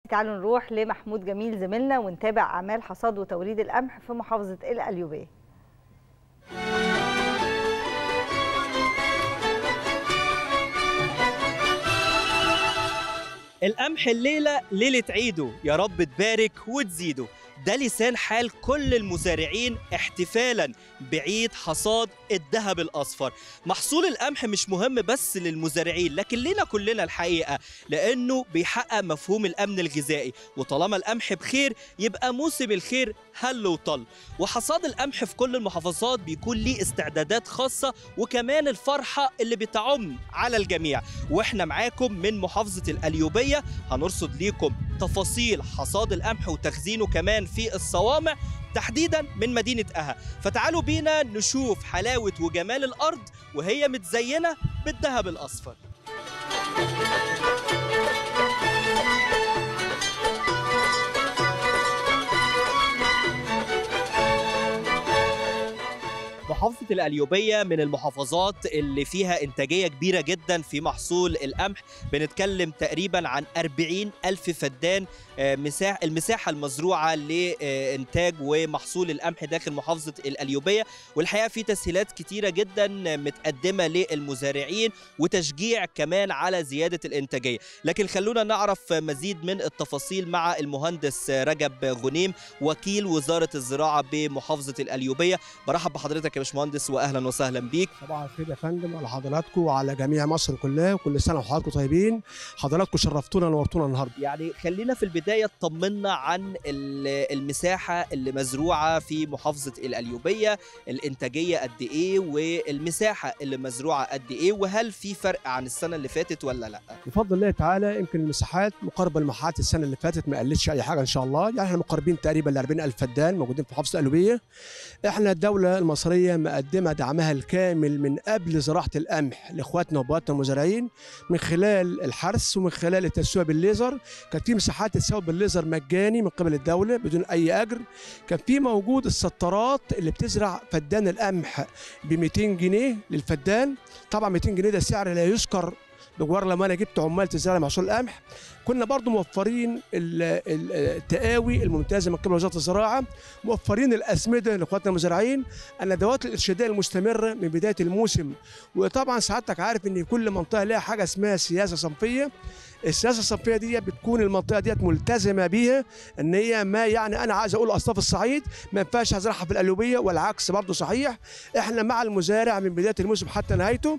تعالوا نروح لمحمود جميل زميلنا ونتابع اعمال حصاد وتوريد القمح في محافظه القليوبيه القمح الليلة ليلة عيده يا رب تبارك وتزيده ده لسان حال كل المزارعين احتفالا بعيد حصاد الذهب الاصفر محصول القمح مش مهم بس للمزارعين لكن لنا كلنا الحقيقه لانه بيحقق مفهوم الامن الغذائي وطالما القمح بخير يبقى موسم الخير هل وطل وحصاد القمح في كل المحافظات بيكون ليه استعدادات خاصه وكمان الفرحه اللي بتعم على الجميع واحنا معاكم من محافظه القليوبيه هنرصد ليكم تفاصيل حصاد القمح وتخزينه كمان في الصوامع تحديدا من مدينه اها فتعالوا بينا نشوف حلاوه وجمال الارض وهي متزينه بالذهب الاصفر محافظة القليوبية من المحافظات اللي فيها إنتاجية كبيرة جدا في محصول القمح بنتكلم تقريبا عن 40 ألف فدان مساح المساحة المزروعة لإنتاج ومحصول القمح داخل محافظة القليوبية والحقيقة في تسهيلات كتيرة جدا متقدمة للمزارعين وتشجيع كمان على زيادة الإنتاجية لكن خلونا نعرف مزيد من التفاصيل مع المهندس رجب غنيم وكيل وزارة الزراعة بمحافظة القليوبية برحب بحضرتك يا باشمهندس واهلا وسهلا بيك صباح الخير يا فندم على حضراتكم وعلى جميع مصر كلها وكل سنه وحضراتكم طيبين حضراتكم شرفتونا ونورتونا النهارده يعني خلينا في البدايه تطمنا عن المساحه اللي مزروعه في محافظه القليوبيه الانتاجيه قد ايه والمساحه اللي مزروعه قد ايه وهل في فرق عن السنه اللي فاتت ولا لا بفضل الله تعالى يمكن المساحات مقاربه لمساحات السنه اللي فاتت ما قلتش اي حاجه ان شاء الله يعني احنا مقاربين تقريبا ل 40000 فدان موجودين في محافظه القليوبيه احنا الدوله المصريه مقدمه دعمها الكامل من قبل زراعه القمح لاخواتنا وابواتنا المزارعين من خلال الحرث ومن خلال التسويه بالليزر كان في مساحات تسوى بالليزر مجاني من قبل الدوله بدون اي اجر كان في موجود السطرات اللي بتزرع فدان القمح ب 200 جنيه للفدان طبعا 200 جنيه ده سعر لا يذكر بجوار لما انا جبت عمال تزرع محصول القمح كنا برضو موفرين التقاوي الممتازه من قبل وزاره الزراعه موفرين الاسمده لاخواتنا المزارعين الندوات الارشاديه المستمره من بدايه الموسم وطبعا سعادتك عارف ان كل منطقه لها حاجه اسمها سياسه صنفيه السياسه الصنفيه دي بتكون المنطقه ديت ملتزمه بيها ان هي ما يعني انا عايز اقول اصناف الصعيد ما ينفعش ازرعها في القلوبيه والعكس برضه صحيح احنا مع المزارع من بدايه الموسم حتى نهايته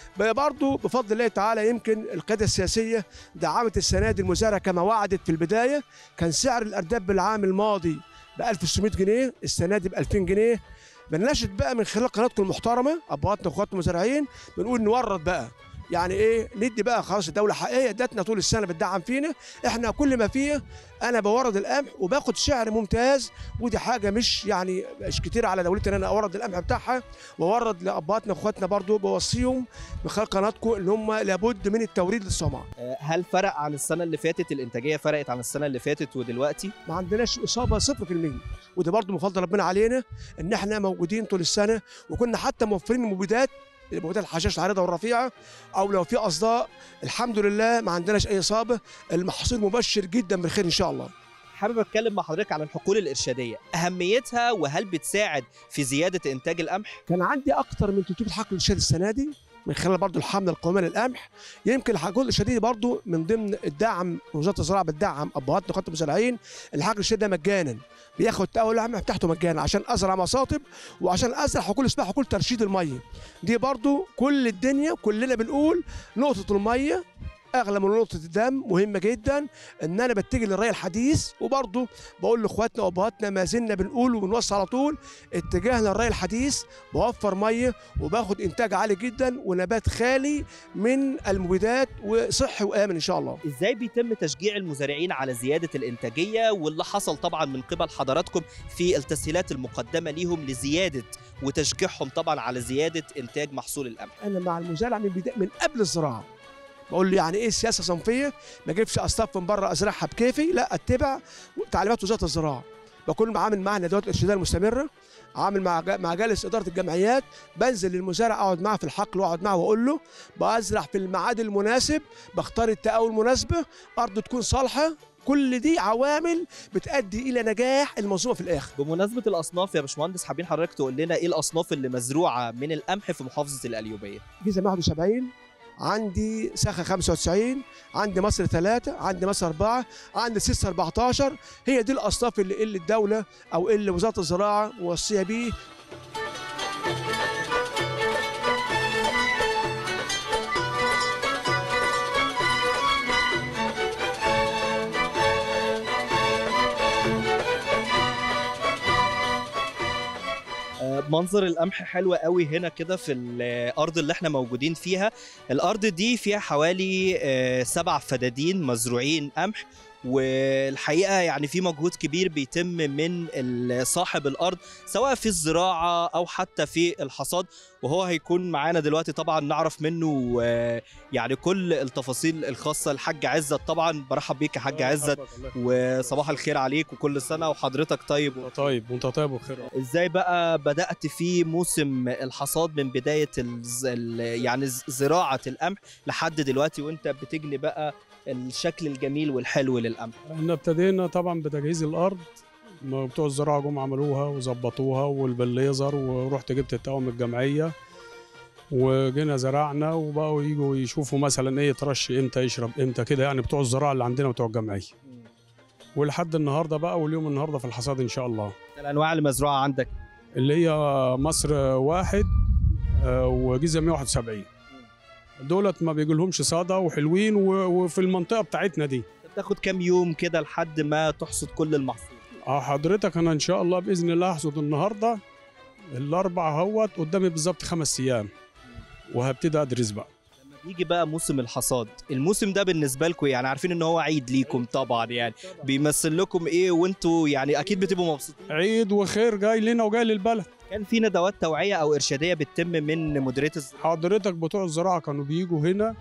برضه بفضل الله تعالى يمكن القياده السياسيه دعمت السنه دي المزارع كما وعدت في البدايه كان سعر الارداب بالعام الماضي ب 1600 جنيه السنه دي ب 2000 جنيه بنناشد بقى من خلال قناتكم المحترمه ابهاتنا واخواتنا المزارعين بنقول نورد بقى يعني ايه ندي بقى خلاص الدوله حقيقيه ادتنا طول السنه بتدعم فينا احنا كل ما فيه انا بورد القمح وباخد سعر ممتاز ودي حاجه مش يعني مش كتير على دولتي ان انا اورد القمح بتاعها واورد لاباتنا واخواتنا برضو بوصيهم من خلال قناتكم ان هم لابد من التوريد للصومعه هل فرق عن السنه اللي فاتت الانتاجيه فرقت عن السنه اللي فاتت ودلوقتي ما عندناش اصابه 0% وده برضو من فضل ربنا علينا ان احنا موجودين طول السنه وكنا حتى موفرين المبيدات المبيدات الحشائش العريضه والرفيعه او لو في اصداء الحمد لله ما عندناش اي اصابه المحصول مبشر جدا بالخير ان شاء الله حابب اتكلم مع حضرتك عن الحقول الارشاديه اهميتها وهل بتساعد في زياده انتاج القمح كان عندي اكتر من 300 حقل ارشاد السنه دي من خلال برضو الحمله القوميه للقمح يمكن الحقول الارشاديه برضو من ضمن الدعم وزاره الزراعه بتدعم ابهاتنا واخواتنا المزارعين الحقل الارشادي ده مجانا بياخد تقوي القمح بتاعته مجانا عشان ازرع مصاطب وعشان ازرع حقول اسمها حقول ترشيد الميه دي برضو كل الدنيا كلنا بنقول نقطه الميه اغلى من نقطه الدم مهمه جدا ان انا بتجه للري الحديث وبرضه بقول لاخواتنا وابهاتنا ما زلنا بنقول وبنوصي على طول اتجاهنا للري الحديث بوفر ميه وباخد انتاج عالي جدا ونبات خالي من المبيدات وصحي وامن ان شاء الله ازاي بيتم تشجيع المزارعين على زياده الانتاجيه واللي حصل طبعا من قبل حضراتكم في التسهيلات المقدمه ليهم لزياده وتشجيعهم طبعا على زياده انتاج محصول القمح انا مع المزارع من بدايه من قبل الزراعه بقول له يعني ايه سياسه صنفيه ما اجيبش اصناف من بره ازرعها بكيفي لا اتبع تعليمات وزاره الزراعه بكون عامل معاه ندوات ارشاديه المستمره عامل مع مع جالس اداره الجمعيات بنزل للمزارع اقعد معاه في الحقل واقعد معاه واقول له بزرع في الميعاد المناسب بختار التقاوي المناسبه ارض تكون صالحه كل دي عوامل بتؤدي الى نجاح المنظومه في الاخر بمناسبه الاصناف يا باشمهندس حابين حضرتك تقول لنا ايه الاصناف اللي مزروعه من القمح في محافظه القليوبيه جيزه 171 عندي ساخه 95 عندي مصر 3 عندي مصر 4 عندي سيس 14 هي دي الاصناف اللي, اللي الدوله او اللي وزاره الزراعه موصيه بيه آه، منظر القمح حلو قوي هنا كده في الارض اللي احنا موجودين فيها الارض دي فيها حوالي آه، سبع فدادين مزروعين قمح والحقيقه يعني في مجهود كبير بيتم من ال- صاحب الارض سواء في الزراعه او حتى في الحصاد وهو هيكون معانا دلوقتي طبعا نعرف منه آه، يعني كل التفاصيل الخاصه الحاج عزت طبعا برحب بيك يا حاج عزت وصباح الخير عليك وكل سنه وحضرتك طيب طيب وانت طيب وخير ازاي بقى بدأت في موسم الحصاد من بداية الز... ال... يعني ز- زراعة القمح لحد دلوقتي وانت بتجني بقى الشكل الجميل والحلو للقمح احنا ابتدينا طبعا بتجهيز الارض ما بتوع الزراعه جم عملوها وظبطوها والبليزر ورحت جبت التوام الجمعيه وجينا زرعنا وبقوا يجوا يشوفوا مثلا ايه يترش امتى يشرب امتى كده يعني بتوع الزراعه اللي عندنا بتوع الجمعيه ولحد النهارده بقى واليوم النهارده في الحصاد ان شاء الله الانواع المزروعة عندك اللي هي مصر واحد آه، وجيزه 171 دولت ما بيجيلهمش صدى وحلوين و- وفي المنطقه بتاعتنا دي بتاخد كام يوم كده لحد ما تحصد كل المحصول اه حضرتك انا ان شاء الله باذن الله هحصد النهارده الاربع اهوت قدامي بالظبط خمس ايام وهبتدي ادرس بقى لما بيجي بقى موسم الحصاد الموسم ده بالنسبة لكم يعني عارفين ان هو عيد ليكم طبعا يعني بيمثل لكم ايه وانتوا يعني اكيد بتبقوا مبسوطين عيد وخير جاي لنا وجاي للبلد كان في ندوات توعية او ارشادية بتتم من مديرية الزراعة حضرتك بتوع الزراعه كانوا بيجوا هنا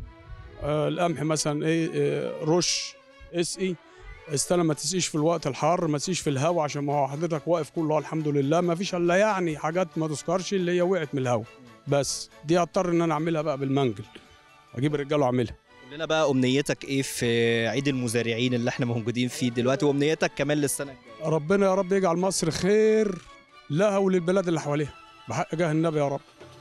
آه القمح مثلا ايه آه رش اسقي استنى ما تسقيش في الوقت الحار ما تسقيش في الهواء عشان ما هو حضرتك واقف كله الحمد لله ما فيش الا يعني حاجات ما تذكرش اللي هي وقعت من الهواء بس دي هضطر ان انا اعملها بقى بالمنجل اجيب الرجاله واعملها قول لنا بقى امنيتك ايه في عيد المزارعين اللي احنا موجودين فيه دلوقتي وامنيتك كمان للسنه الجايه ربنا يا رب يجعل مصر خير لها وللبلاد اللي حواليها بحق جاه النبي يا رب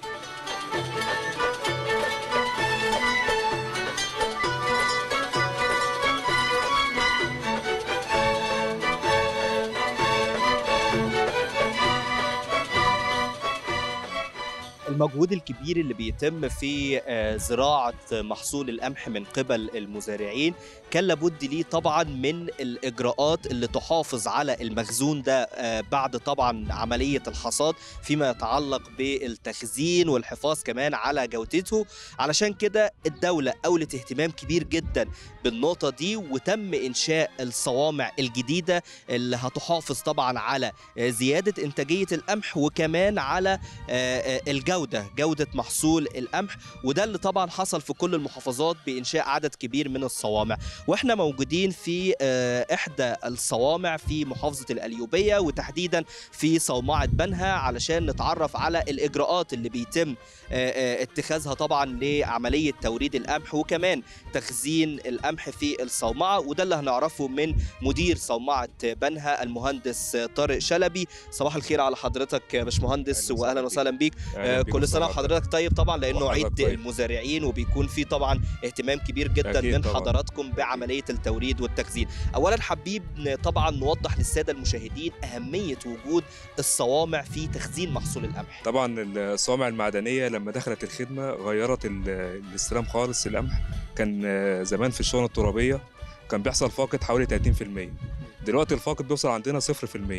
المجهود الكبير اللي بيتم في آه، زراعه محصول القمح من قبل المزارعين كان لابد ليه طبعا من الاجراءات اللي تحافظ على المخزون ده آه، بعد طبعا عمليه الحصاد فيما يتعلق بالتخزين والحفاظ كمان على جودته علشان كده الدوله اولت اهتمام كبير جدا بالنقطه دي وتم انشاء الصوامع الجديده اللي هتحافظ طبعا على آه، زياده انتاجيه القمح وكمان على آه، آه، الجوده جوده محصول القمح وده اللي طبعا حصل في كل المحافظات بانشاء عدد كبير من الصوامع واحنا موجودين في آه، احدى الصوامع في محافظه القليوبيه وتحديدا في صومعه بنها علشان نتعرف على الاجراءات اللي بيتم آه، آه، اتخاذها طبعا لعمليه توريد القمح وكمان تخزين القمح في الصومعه وده اللي هنعرفه من مدير صومعه بنها المهندس طارق شلبي صباح الخير على حضرتك يا باشمهندس أهلا واهلا وسهلا وسهلا بيك أهلاً آه، بيك كل سنه وسهلاً. وحضرتك طيب طبعا لانه وحضرتك عيد طيب. المزارعين وبيكون فيه طبعا اهتمام كبير جدا أكيد من طبعاً. حضراتكم بعمليه التوريد والتخزين اولا حابين طبعا نوضح للساده المشاهدين اهميه وجود الصوامع في تخزين محصول القمح طبعا الصوامع المعدنيه لما دخلت الخدمه غيرت ال- الاستلام خالص القمح كان آه، زمان في الشؤون الترابيه كان بيحصل فاقد حوالي 30% دلوقتي الفاقد بيوصل عندنا 0%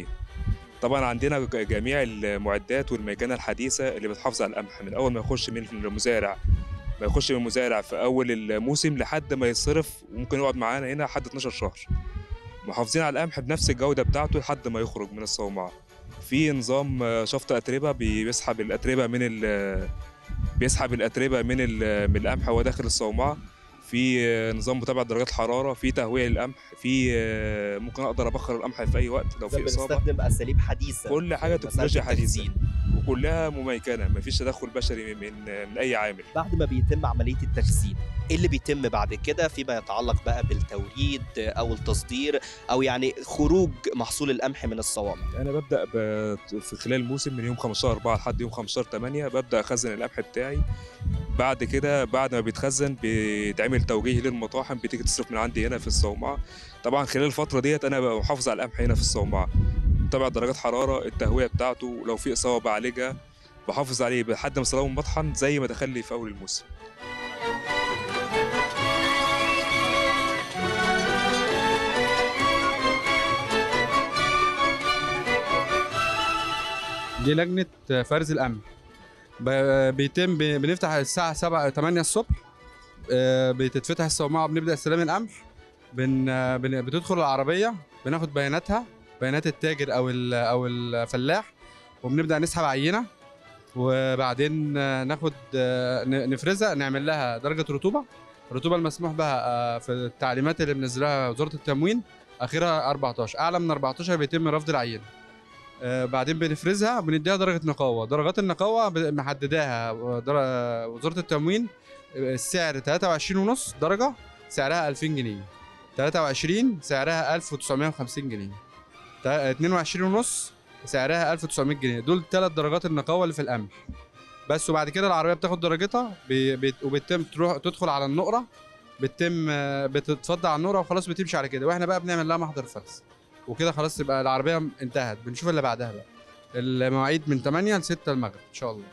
طبعا عندنا ج- جميع المعدات والميكنه الحديثه اللي بتحافظ على القمح من اول ما يخش من المزارع ما يخش من المزارع في اول الموسم لحد ما يصرف وممكن يقعد معانا هنا لحد 12 شهر محافظين على القمح بنفس الجوده بتاعته لحد ما يخرج من الصومعه في نظام آه، شفط اتربه بيسحب الاتربه من ال بيسحب الاتربه من ال- من القمح وهو داخل الصومعه في آه، نظام متابعه درجات الحراره في تهويه للقمح في آه، ممكن اقدر ابخر القمح في اي وقت لو في اصابه بنستخدم اساليب حديثه كل حاجه مسألة تكنولوجيا حديثه التخزين. وكلها مميكنه مفيش تدخل بشري من من اي عامل بعد ما بيتم عمليه التخزين ايه اللي بيتم بعد كده فيما يتعلق بقى بالتوريد او التصدير او يعني خروج محصول القمح من الصوامع انا ببدا ب- في خلال الموسم من يوم 15 4 لحد يوم 15 8 ببدا اخزن القمح بتاعي بعد كده بعد ما بيتخزن بيتعمل توجيه للمطاحن بتيجي تصرف من عندي هنا في الصومعه طبعا خلال الفتره ديت انا ببقى محافظ على القمح هنا في الصومعه متابع درجات حراره التهويه بتاعته لو في اصابه بعالجها بحافظ عليه لحد ما اسلمه المطحن زي ما دخل لي في اول الموسم دي لجنة فرز القمح ب- بيتم ب- بنفتح الساعة 7 8 الصبح آه، بتتفتح الصومعة وبنبدأ استلام القمح بن آه، بن- بتدخل العربية بناخد بياناتها بيانات التاجر أو ال- أو الفلاح وبنبدأ نسحب عينة وبعدين آه، ناخد آه، ن- نفرزها نعمل لها درجة رطوبة الرطوبة المسموح بها آه، في التعليمات اللي منزلها وزارة التموين آخرها 14 أعلى من 14 بيتم رفض العينة آه، بعدين بنفرزها بنديها درجة نقاوة درجات النقاوة ب- محدداها در- وزارة التموين آه، السعر 23 ونص درجة سعرها 2000 جنيه 23 سعرها 1950 جنيه تا- 22 ونص سعرها 1900 جنيه دول ثلاث درجات النقاوة اللي في القمح بس وبعد كده العربية بتاخد درجتها بي- بت- وبتتم تروح تدخل على النقرة بتتم آه، بتتفضى على النقرة وخلاص بتمشي على كده واحنا بقى بنعمل لها محضر فرز وكده خلاص تبقى العربيه انتهت بنشوف اللي بعدها بقى المواعيد من 8 ل 6 المغرب ان شاء الله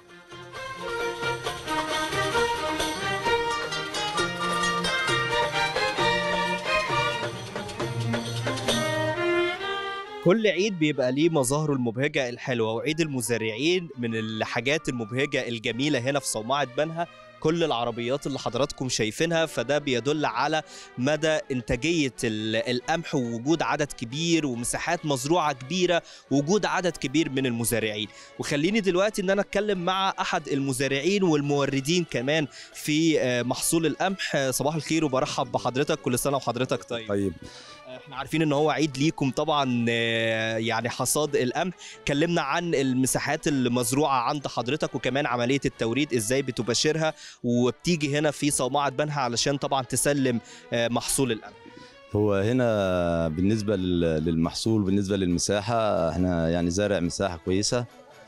كل عيد بيبقى ليه مظاهره المبهجة الحلوة وعيد المزارعين من الحاجات المبهجة الجميلة هنا في صومعة بنها كل العربيات اللي حضراتكم شايفينها فده بيدل على مدى إنتاجية ال- القمح ووجود عدد كبير ومساحات مزروعة كبيرة ووجود عدد كبير من المزارعين وخليني دلوقتي إن أنا أتكلم مع أحد المزارعين والموردين كمان في آه، محصول القمح آه، صباح الخير وبرحب بحضرتك كل سنة وحضرتك طيب طيب احنا عارفين ان هو عيد ليكم طبعا آه، يعني حصاد القمح كلمنا عن المساحات المزروعه عند حضرتك وكمان عمليه التوريد ازاي بتباشرها وبتيجي هنا في صومعه بنها علشان طبعا تسلم آه، محصول القمح هو هنا بالنسبة لل- للمحصول بالنسبة للمساحة احنا يعني زارع مساحة كويسة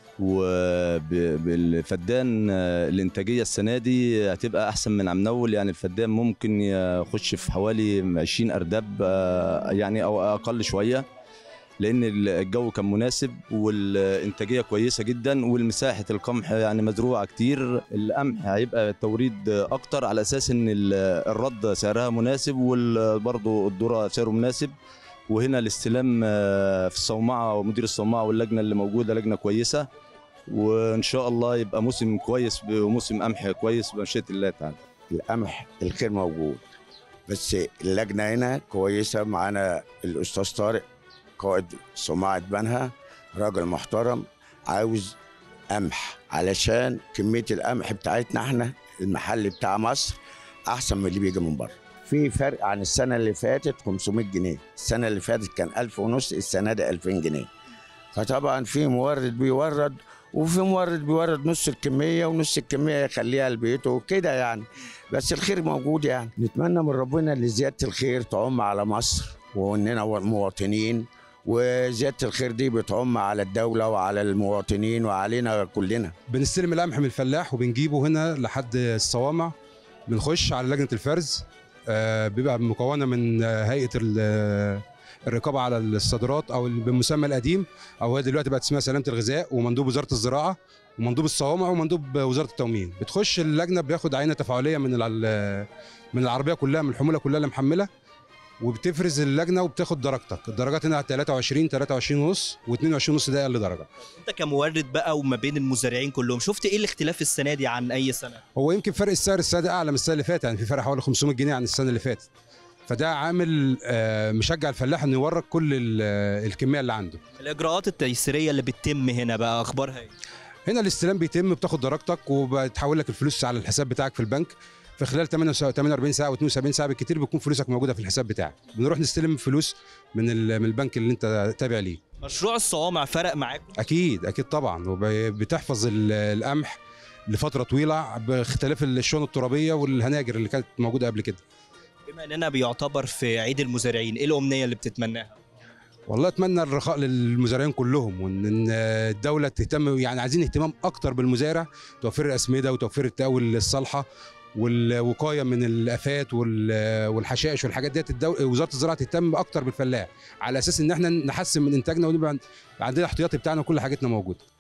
وبالفدان الانتاجية السنة دي هتبقى أحسن من عم نول يعني الفدان ممكن يخش في حوالي 20 أرداب آه، يعني أو أقل شوية لأن الجو كان مناسب والإنتاجية كويسة جدا والمساحة القمح يعني مزروعة كتير القمح هيبقى توريد أكتر على أساس إن ال- الرد سعرها مناسب وبرضه الذرة سعره مناسب وهنا الاستلام آه، في الصومعة ومدير الصومعة واللجنة اللي موجودة لجنة كويسة وإن شاء الله يبقى موسم كويس وموسم قمح كويس بمشيئة الله تعالى القمح الخير موجود بس اللجنه هنا كويسه معانا الاستاذ طارق قائد صناعه بنها راجل محترم عاوز قمح علشان كميه القمح بتاعتنا احنا المحل بتاع مصر احسن من اللي بيجي من بره في فرق عن السنه اللي فاتت 500 جنيه السنه اللي فاتت كان 1000 ونص السنه دي 2000 جنيه فطبعا في مورد بيورد وفي مورد بيورد نص الكميه ونص الكميه يخليها لبيته وكده يعني بس الخير موجود يعني نتمنى من ربنا ان زياده الخير تعم على مصر واننا مواطنين وزياده الخير دي بتعم على الدوله وعلى المواطنين وعلينا كلنا بنستلم القمح من الفلاح وبنجيبه هنا لحد الصوامع بنخش على لجنه الفرز آه، بيبقى مكونه من آه، هيئه ال- آه، الرقابه على الصادرات او اللي بالمسمى القديم او هي دلوقتي بقت اسمها سلامه الغذاء ومندوب وزاره الزراعه ومندوب الصوامع ومندوب وزاره التموين بتخش اللجنه بياخد عينه تفاعليه من الع- من العربيه كلها من الحموله كلها اللي محمله وبتفرز اللجنه وبتاخد درجتك الدرجات هنا 23 23 ونص و22 ونص ده اقل درجه انت كمورد بقى وما بين المزارعين كلهم شفت ايه الاختلاف السنه دي عن اي سنه هو يمكن فرق السعر السنه دي اعلى من السنه اللي فاتت يعني في فرق حوالي 500 جنيه عن السنه اللي فاتت فده عامل آه، مشجع الفلاح انه يورد كل ال- آه، الكميه اللي عنده الاجراءات التيسيريه اللي بتتم هنا بقى اخبارها ايه هنا الاستلام بيتم بتاخد درجتك وبتحول لك الفلوس على الحساب بتاعك في البنك في خلال 48 ساعه و72 ساعه بالكتير بتكون فلوسك موجوده في الحساب بتاعك بنروح نستلم فلوس من ال- من البنك اللي انت تابع ليه مشروع الصوامع فرق معاكم اكيد اكيد طبعا وبتحفظ ال- القمح لفتره طويله باختلاف الشؤون الترابيه والهناجر اللي كانت موجوده قبل كده بما اننا بيعتبر في عيد المزارعين ايه الامنيه اللي بتتمناها والله اتمنى الرخاء للمزارعين كلهم وان إن الدوله تهتم يعني عايزين اهتمام اكتر بالمزارع توفير الاسمده وتوفير التقاوي الصالحه والوقايه من الافات وال- والحشائش والحاجات ديت الدو... وزاره الزراعه تهتم اكتر بالفلاح على اساس ان احنا نحسن من انتاجنا ونبقى عندنا الاحتياطي بتاعنا وكل حاجتنا موجوده